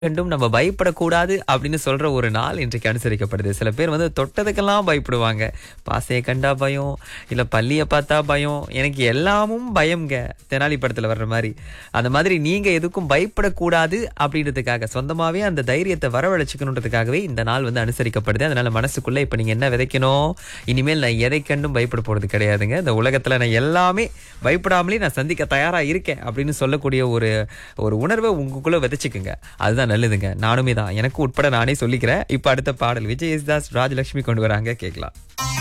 கண்டும் நம்ம பயப்படக்கூடாது அப்படின்னு சொல்ற ஒரு நாள் இன்றைக்கு அனுசரிக்கப்படுது சில பேர் வந்து தொட்டதுக்கெல்லாம் பயப்படுவாங்க பாசையை கண்டா பயம் இல்ல பள்ளியை பார்த்தா பயம் எனக்கு எல்லாமும் பயம்ங்க தெனாலி படத்துல வர்ற மாதிரி அந்த மாதிரி நீங்க எதுக்கும் பயப்படக்கூடாது அப்படின்றதுக்காக சொந்தமாவே அந்த தைரியத்தை வரவழைச்சுக்கணுன்றதுக்காகவே இந்த நாள் வந்து அனுசரிக்கப்படுது அதனால மனசுக்குள்ள இப்ப நீங்க என்ன விதைக்கணும் இனிமேல் நான் எதை கண்டும் பயப்பட போறது கிடையாதுங்க இந்த உலகத்துல நான் எல்லாமே பயப்படாமலே நான் சந்திக்க தயாரா இருக்கேன் அப்படின்னு சொல்லக்கூடிய ஒரு ஒரு உணர்வை உங்களுக்குள்ள விதைச்சுக்குங்க அதுதான் நல்லதுங்க நானுமே தான் எனக்கு உட்பட நானே சொல்லிக்கிறேன் இப்ப அடுத்த பாடல் விஜய் யேசுதாஸ் ராஜலட்சுமி கொண்டு வராங்க கேட்கலாம்